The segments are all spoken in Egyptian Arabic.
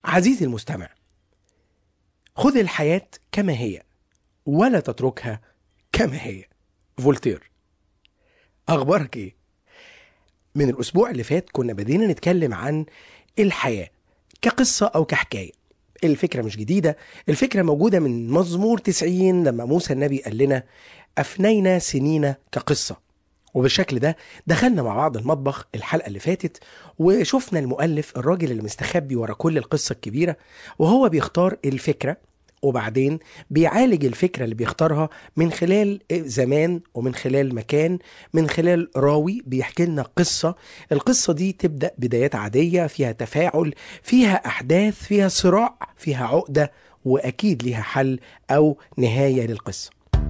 عزيزي المستمع خذ الحياة كما هي ولا تتركها كما هي فولتير أخبارك إيه؟ من الأسبوع اللي فات كنا بدينا نتكلم عن الحياة كقصة أو كحكاية الفكرة مش جديدة الفكرة موجودة من مزمور 90 لما موسى النبي قال لنا أفنينا سنين كقصة وبالشكل ده دخلنا مع بعض المطبخ الحلقة اللي فاتت وشفنا المؤلف الراجل اللي مستخبي ورا كل القصة الكبيرة وهو بيختار الفكرة وبعدين بيعالج الفكرة اللي بيختارها من خلال زمان ومن خلال مكان من خلال راوي بيحكي لنا قصة القصة دي تبدأ بدايات عادية فيها تفاعل فيها أحداث فيها صراع فيها عقدة وأكيد ليها حل أو نهاية للقصة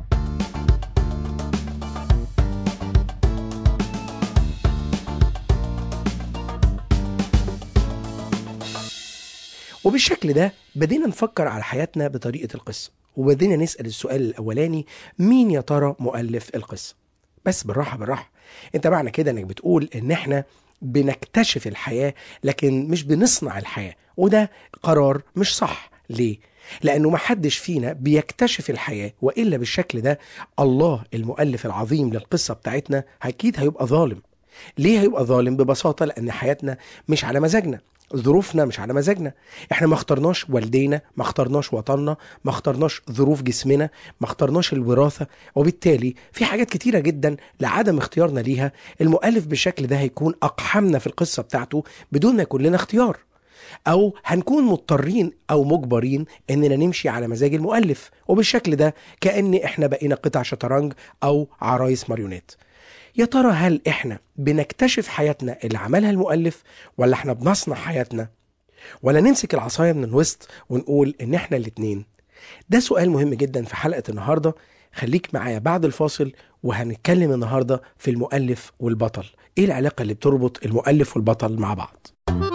وبالشكل ده بدينا نفكر على حياتنا بطريقة القصة وبدينا نسأل السؤال الأولاني مين يا ترى مؤلف القصة بس بالراحة بالراحة انت معنى كده انك بتقول ان احنا بنكتشف الحياة لكن مش بنصنع الحياة وده قرار مش صح ليه؟ لأنه ما حدش فينا بيكتشف الحياة وإلا بالشكل ده الله المؤلف العظيم للقصة بتاعتنا أكيد هيبقى ظالم ليه هيبقى ظالم ببساطة لأن حياتنا مش على مزاجنا ظروفنا مش على مزاجنا احنا ما اخترناش والدينا ما اخترناش وطننا ما اخترناش ظروف جسمنا ما اخترناش الوراثة وبالتالي في حاجات كتيرة جدا لعدم اختيارنا ليها المؤلف بالشكل ده هيكون أقحمنا في القصة بتاعته بدون ما يكون لنا اختيار أو هنكون مضطرين أو مجبرين إننا نمشي على مزاج المؤلف وبالشكل ده كأن إحنا بقينا قطع شطرنج أو عرايس ماريونيت يا ترى هل احنا بنكتشف حياتنا اللي عملها المؤلف ولا احنا بنصنع حياتنا ولا نمسك العصاية من الوسط ونقول ان احنا الاتنين ده سؤال مهم جدا في حلقة النهاردة خليك معايا بعد الفاصل وهنتكلم النهاردة في المؤلف والبطل ايه العلاقة اللي بتربط المؤلف والبطل مع بعض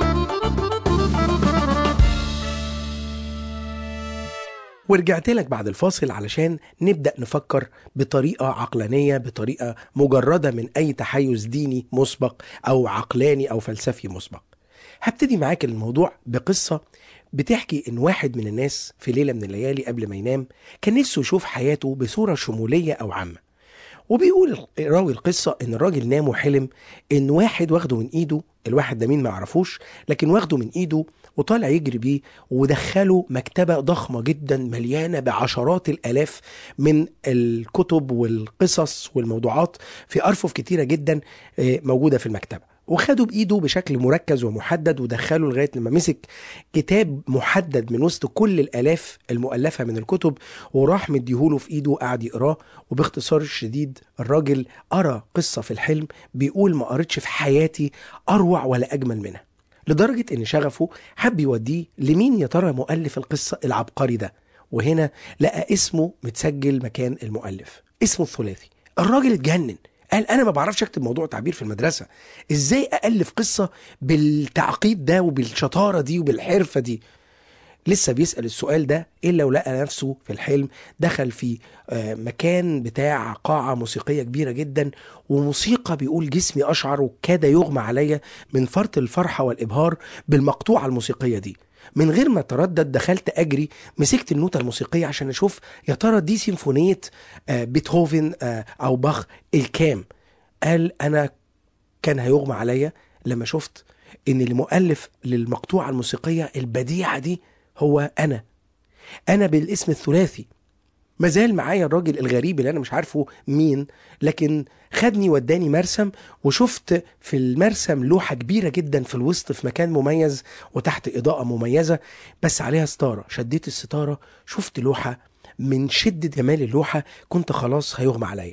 ورجعت لك بعد الفاصل علشان نبدأ نفكر بطريقة عقلانية بطريقة مجردة من أي تحيز ديني مسبق أو عقلاني أو فلسفي مسبق هبتدي معاك الموضوع بقصة بتحكي إن واحد من الناس في ليلة من الليالي قبل ما ينام كان نفسه يشوف حياته بصورة شمولية أو عامة وبيقول راوي القصة إن الراجل نام وحلم إن واحد واخده من إيده الواحد ده مين ما يعرفوش لكن واخده من إيده وطالع يجري بيه ودخله مكتبة ضخمة جدا مليانة بعشرات الآلاف من الكتب والقصص والموضوعات في أرفف كتيرة جدا موجودة في المكتبة وخده بإيده بشكل مركز ومحدد ودخله لغاية لما مسك كتاب محدد من وسط كل الآلاف المؤلفة من الكتب وراح مديهوله في إيده وقعد يقراه وباختصار شديد الراجل قرا قصة في الحلم بيقول ما قريتش في حياتي أروع ولا أجمل منها لدرجة إن شغفه حب يوديه لمين يا ترى مؤلف القصة العبقري ده وهنا لقى اسمه متسجل مكان المؤلف اسمه الثلاثي الراجل اتجنن قال انا ما بعرفش اكتب موضوع تعبير في المدرسه ازاي الف قصه بالتعقيد ده وبالشطاره دي وبالحرفه دي لسه بيسال السؤال ده الا ولقى نفسه في الحلم دخل في مكان بتاع قاعه موسيقيه كبيره جدا وموسيقى بيقول جسمي اشعر وكاد يغمى عليا من فرط الفرحه والابهار بالمقطوعه الموسيقيه دي من غير ما تردد دخلت اجري مسكت النوتة الموسيقية عشان اشوف يا ترى دي سيمفونية بيتهوفن او باخ الكام قال انا كان هيغمى عليا لما شفت ان المؤلف للمقطوعة الموسيقية البديعة دي هو انا انا بالاسم الثلاثي مازال معايا الراجل الغريب اللي انا مش عارفه مين لكن خدني وداني مرسم وشفت في المرسم لوحة كبيرة جدا في الوسط في مكان مميز وتحت إضاءة مميزة بس عليها ستارة شديت الستارة شفت لوحة من شدة جمال اللوحة كنت خلاص هيغمى عليا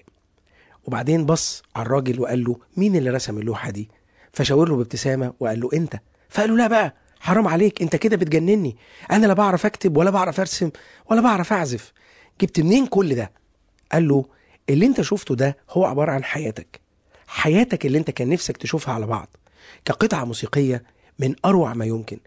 وبعدين بص على الراجل وقال له مين اللي رسم اللوحة دي فشاور له بابتسامة وقال له انت فقال له لا بقى حرام عليك انت كده بتجنني انا لا بعرف اكتب ولا بعرف ارسم ولا بعرف اعزف جبت منين كل ده قال له اللي انت شفته ده هو عبارة عن حياتك حياتك اللي انت كان نفسك تشوفها على بعض كقطعة موسيقية من أروع ما يمكن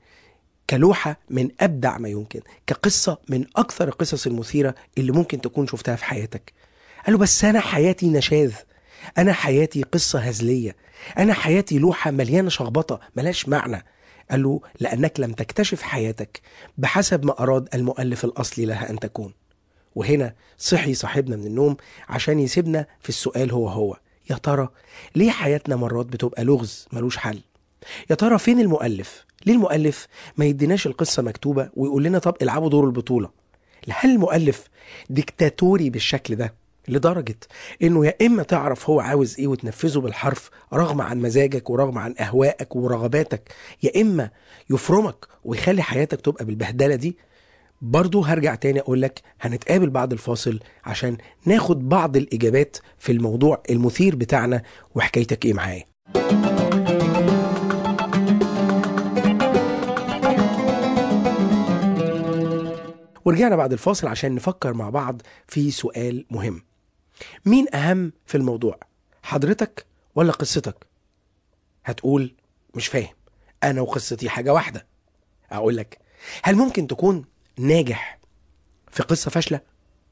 كلوحة من أبدع ما يمكن كقصة من أكثر القصص المثيرة اللي ممكن تكون شفتها في حياتك قال له بس أنا حياتي نشاذ أنا حياتي قصة هزلية أنا حياتي لوحة مليانة شخبطة ملاش معنى قال له لأنك لم تكتشف حياتك بحسب ما أراد المؤلف الأصلي لها أن تكون وهنا صحي صاحبنا من النوم عشان يسيبنا في السؤال هو هو يا ترى ليه حياتنا مرات بتبقى لغز ملوش حل يا ترى فين المؤلف ليه المؤلف ما يديناش القصة مكتوبة ويقول لنا طب العبوا دور البطولة هل المؤلف ديكتاتوري بالشكل ده لدرجة انه يا اما تعرف هو عاوز ايه وتنفذه بالحرف رغم عن مزاجك ورغم عن اهوائك ورغباتك يا اما يفرمك ويخلي حياتك تبقى بالبهدلة دي برضو هرجع تاني اقول لك هنتقابل بعد الفاصل عشان ناخد بعض الاجابات في الموضوع المثير بتاعنا وحكايتك ايه معايا ورجعنا بعد الفاصل عشان نفكر مع بعض في سؤال مهم مين أهم في الموضوع حضرتك ولا قصتك هتقول مش فاهم أنا وقصتي حاجة واحدة أقول لك هل ممكن تكون ناجح في قصة فاشلة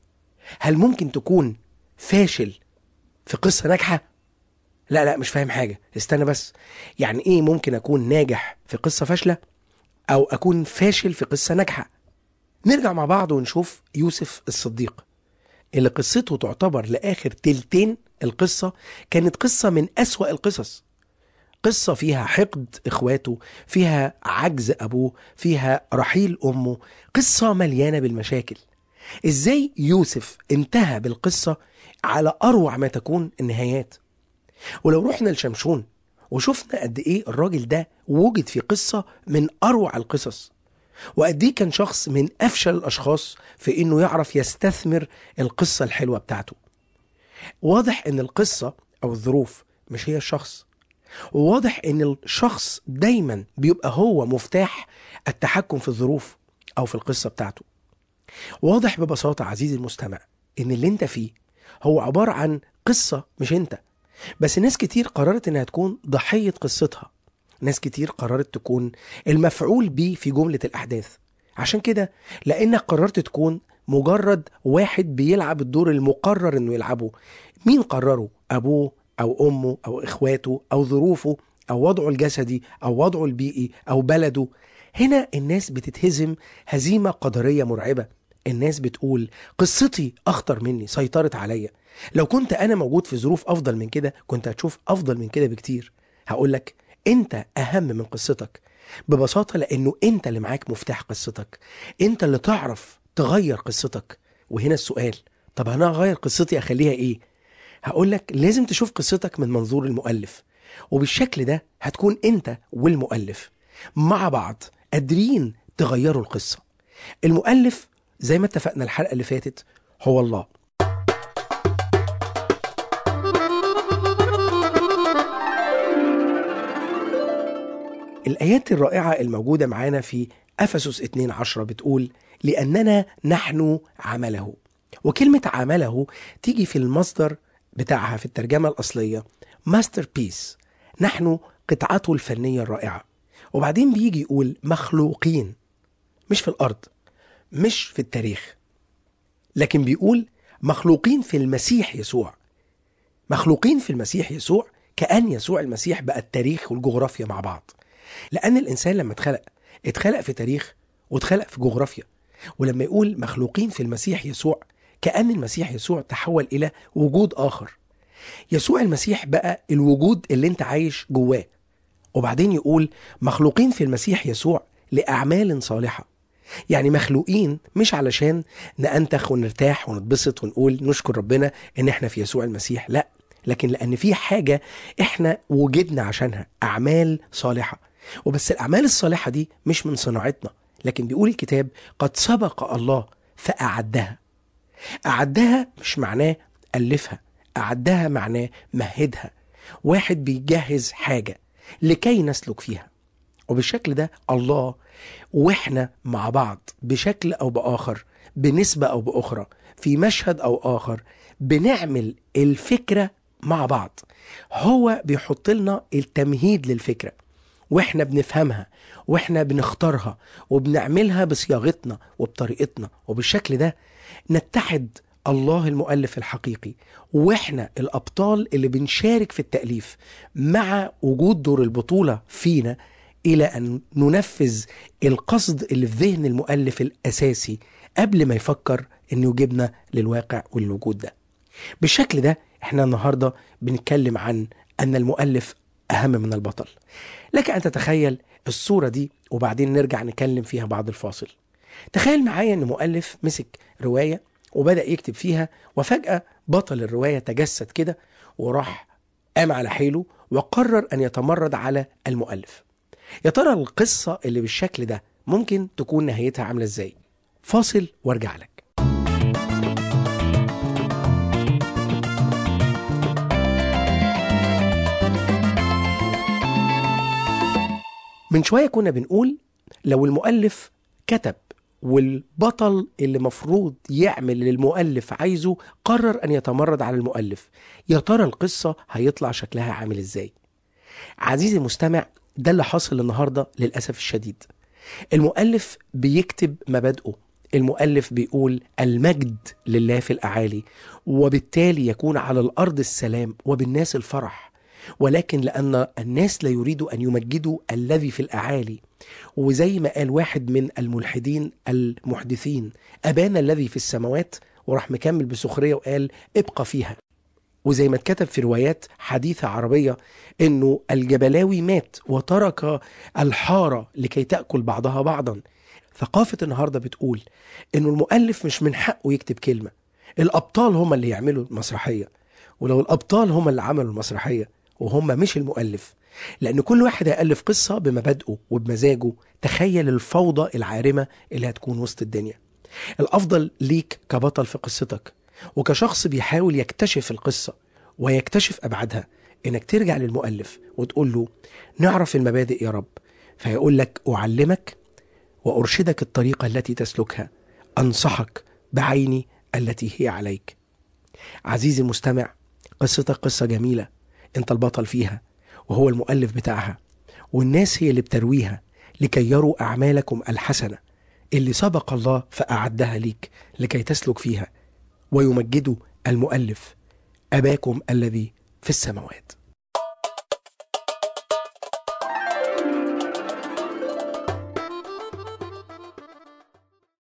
هل ممكن تكون فاشل في قصة ناجحة لا لا مش فاهم حاجة استنى بس يعني ايه ممكن اكون ناجح في قصة فاشلة او اكون فاشل في قصة ناجحة نرجع مع بعض ونشوف يوسف الصديق اللي قصته تعتبر لآخر تلتين القصة كانت قصة من أسوأ القصص قصة فيها حقد إخواته فيها عجز أبوه فيها رحيل أمه قصة مليانة بالمشاكل إزاي يوسف انتهى بالقصة على أروع ما تكون النهايات ولو رحنا لشمشون وشفنا قد إيه الراجل ده وجد في قصة من أروع القصص وقد ايه كان شخص من افشل الاشخاص في انه يعرف يستثمر القصه الحلوه بتاعته. واضح ان القصه او الظروف مش هي الشخص. وواضح ان الشخص دايما بيبقى هو مفتاح التحكم في الظروف او في القصه بتاعته. واضح ببساطه عزيزي المستمع ان اللي انت فيه هو عباره عن قصه مش انت. بس ناس كتير قررت انها تكون ضحيه قصتها. ناس كتير قررت تكون المفعول بيه في جملة الأحداث عشان كده لأنك قررت تكون مجرد واحد بيلعب الدور المقرر إنه يلعبه مين قرره؟ أبوه أو أمه أو إخواته أو ظروفه أو وضعه الجسدي أو وضعه البيئي أو بلده هنا الناس بتتهزم هزيمة قدرية مرعبة الناس بتقول قصتي أخطر مني سيطرت عليا لو كنت أنا موجود في ظروف أفضل من كده كنت هتشوف أفضل من كده بكتير هقولك انت اهم من قصتك ببساطه لانه انت اللي معاك مفتاح قصتك انت اللي تعرف تغير قصتك وهنا السؤال طب انا اغير قصتي اخليها ايه هقول لك لازم تشوف قصتك من منظور المؤلف وبالشكل ده هتكون انت والمؤلف مع بعض قادرين تغيروا القصه المؤلف زي ما اتفقنا الحلقه اللي فاتت هو الله الآيات الرائعة الموجودة معانا في أفسس 2 عشرة بتقول لأننا نحن عمله وكلمة عمله تيجي في المصدر بتاعها في الترجمة الأصلية ماستر بيس نحن قطعته الفنية الرائعة وبعدين بيجي يقول مخلوقين مش في الأرض مش في التاريخ لكن بيقول مخلوقين في المسيح يسوع مخلوقين في المسيح يسوع كأن يسوع المسيح بقى التاريخ والجغرافيا مع بعض لأن الإنسان لما اتخلق اتخلق في تاريخ واتخلق في جغرافيا ولما يقول مخلوقين في المسيح يسوع كأن المسيح يسوع تحول إلى وجود آخر يسوع المسيح بقى الوجود اللي انت عايش جواه وبعدين يقول مخلوقين في المسيح يسوع لأعمال صالحة يعني مخلوقين مش علشان نأنتخ ونرتاح ونتبسط ونقول نشكر ربنا ان احنا في يسوع المسيح لا لكن لأن في حاجة احنا وجدنا عشانها أعمال صالحة وبس الأعمال الصالحة دي مش من صناعتنا لكن بيقول الكتاب قد سبق الله فأعدها أعدها مش معناه ألفها أعدها معناه مهدها واحد بيجهز حاجة لكي نسلك فيها وبالشكل ده الله واحنا مع بعض بشكل او باخر بنسبه او باخرى في مشهد او اخر بنعمل الفكره مع بعض هو بيحط لنا التمهيد للفكره واحنا بنفهمها واحنا بنختارها وبنعملها بصياغتنا وبطريقتنا وبالشكل ده نتحد الله المؤلف الحقيقي واحنا الابطال اللي بنشارك في التاليف مع وجود دور البطوله فينا الى ان ننفذ القصد اللي في ذهن المؤلف الاساسي قبل ما يفكر انه يجيبنا للواقع والوجود ده بالشكل ده احنا النهارده بنتكلم عن ان المؤلف اهم من البطل لك ان تتخيل الصوره دي وبعدين نرجع نكلم فيها بعد الفاصل تخيل معايا ان مؤلف مسك روايه وبدا يكتب فيها وفجاه بطل الروايه تجسد كده وراح قام على حيله وقرر ان يتمرد على المؤلف يا ترى القصه اللي بالشكل ده ممكن تكون نهايتها عامله ازاي فاصل وارجع لك من شويه كنا بنقول لو المؤلف كتب والبطل اللي مفروض يعمل للمؤلف عايزه قرر ان يتمرد على المؤلف يا ترى القصه هيطلع شكلها عامل ازاي عزيزي المستمع ده اللي حاصل النهارده للاسف الشديد المؤلف بيكتب مبادئه المؤلف بيقول المجد لله في الاعالي وبالتالي يكون على الارض السلام وبالناس الفرح ولكن لان الناس لا يريدوا ان يمجدوا الذي في الاعالي وزي ما قال واحد من الملحدين المحدثين ابانا الذي في السماوات وراح مكمل بسخريه وقال ابقى فيها وزي ما اتكتب في روايات حديثة عربية انه الجبلاوي مات وترك الحارة لكي تأكل بعضها بعضا ثقافة النهاردة بتقول انه المؤلف مش من حقه يكتب كلمة الأبطال هم اللي يعملوا المسرحية ولو الأبطال هم اللي عملوا المسرحية وهم مش المؤلف لأن كل واحد هيألف قصة بمبادئه وبمزاجه تخيل الفوضى العارمة اللي هتكون وسط الدنيا الأفضل ليك كبطل في قصتك وكشخص بيحاول يكتشف القصة ويكتشف أبعادها إنك ترجع للمؤلف وتقول له نعرف المبادئ يا رب فيقول لك أعلمك وأرشدك الطريقة التي تسلكها أنصحك بعيني التي هي عليك عزيزي المستمع قصتك قصة جميلة أنت البطل فيها وهو المؤلف بتاعها والناس هي اللي بترويها لكي يروا أعمالكم الحسنة اللي سبق الله فأعدها ليك لكي تسلك فيها ويمجدوا المؤلف أباكم الذي في السماوات